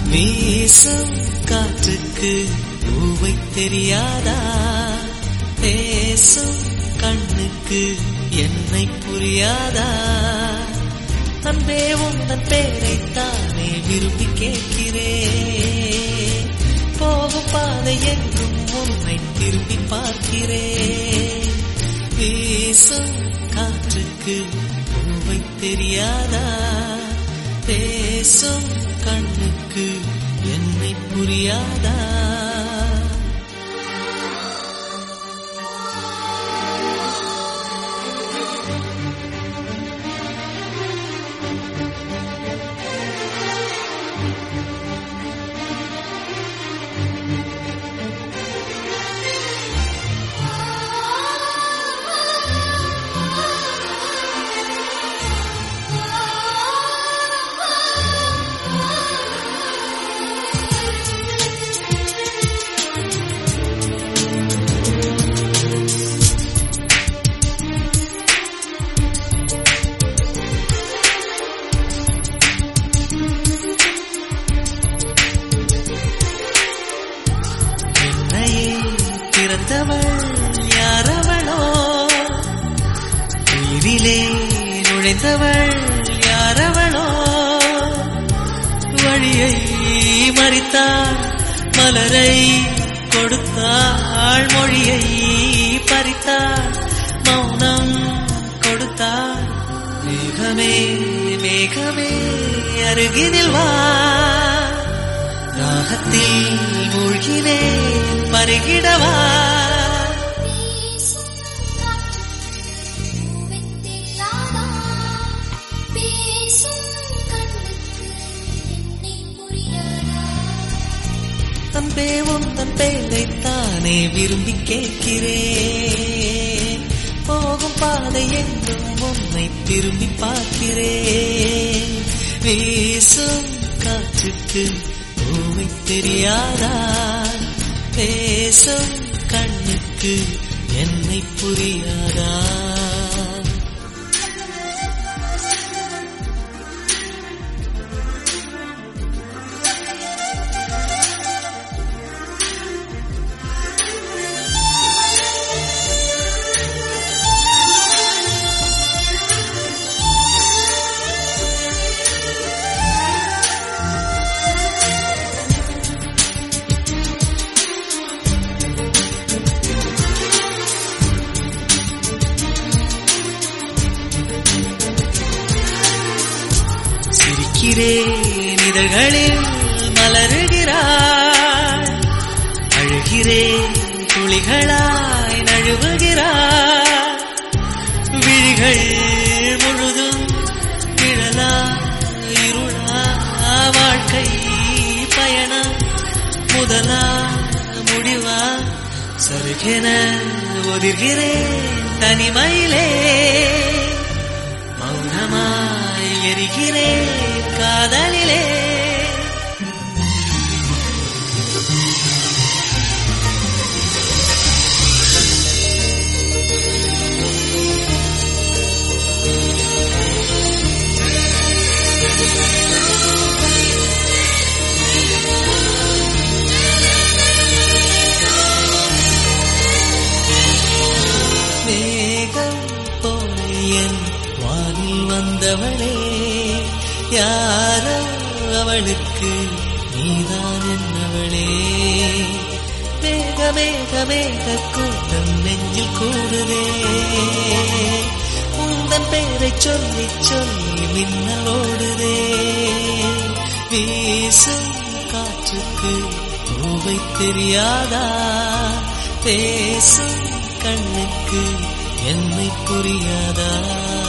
வீசும் காற்றுக்கு பூவை தெரியாதா பேசும் கண்ணுக்கு என்னை புரியாதா அன்பே உந்தன் பேரைத்தானே விரும்பி கேட்கிறேன் போகும் பாதை எங்கும் உன்னை திரும்பி பார்க்கிறேன் வீசும் காற்றுக்கு பூவை தெரியாதா பேசும் கண்ணுக்கு என்னை புரியாதா என்னையே பிறந்தவள் யாரவளோ உயிரிலே நுழைந்தவள் யாரவளோ வழியை மறித்தாள் மலரை கொடுத்தாள் மொழியை பறித்தாள் மௌனம் கொடுத்தாள் மேகமே மேகமே அருகினில் வா ராகத்தில் மூழ்கினேன் பருகிடவா பேசும் காற்றுக்கு பூவை தெரியாதா பேசும் கண்ணுக்கு என்னை புரியாதா அன்பே உந்தன் பேரைத்தானே விரும்பி கேட்கிறேன் போகும் பாதை எங்கும் உன்னை திரும்பி பார்க்கிறேன் வீசும் காற்றுக்கு பூவை தெரியாதா பேசும் கண்ணுக்கு என்னை புரியாதா சிரிக்கிறேன் இதழ்களில் மலருகிறாள் அழுகிறேன் துளிகளாய் நழுவுகிறாள் விழிகள் முழுதும் விழலா இருளா வாழ்க்கை பயணம் முதலா முடிவா சருகென ஒதிர்கிறேன் தனிமையிலே மௌனமாய் எரிகிறேன் காதலிலே மேகம் போல என் வானில் வந்தவளே யாரோ அவளுக்கு நீதான் என்னவளே மேக மேக மேக கூட்டம் நெஞ்சில் கூடுதே உந்தன் பேரை சொல்லி சொல்லி மின்னல் ஓடுதே வீசும் காற்றுக்கு பூவை தெரியாதா பேசும் கண்ணுக்கு என்னை புரியாதா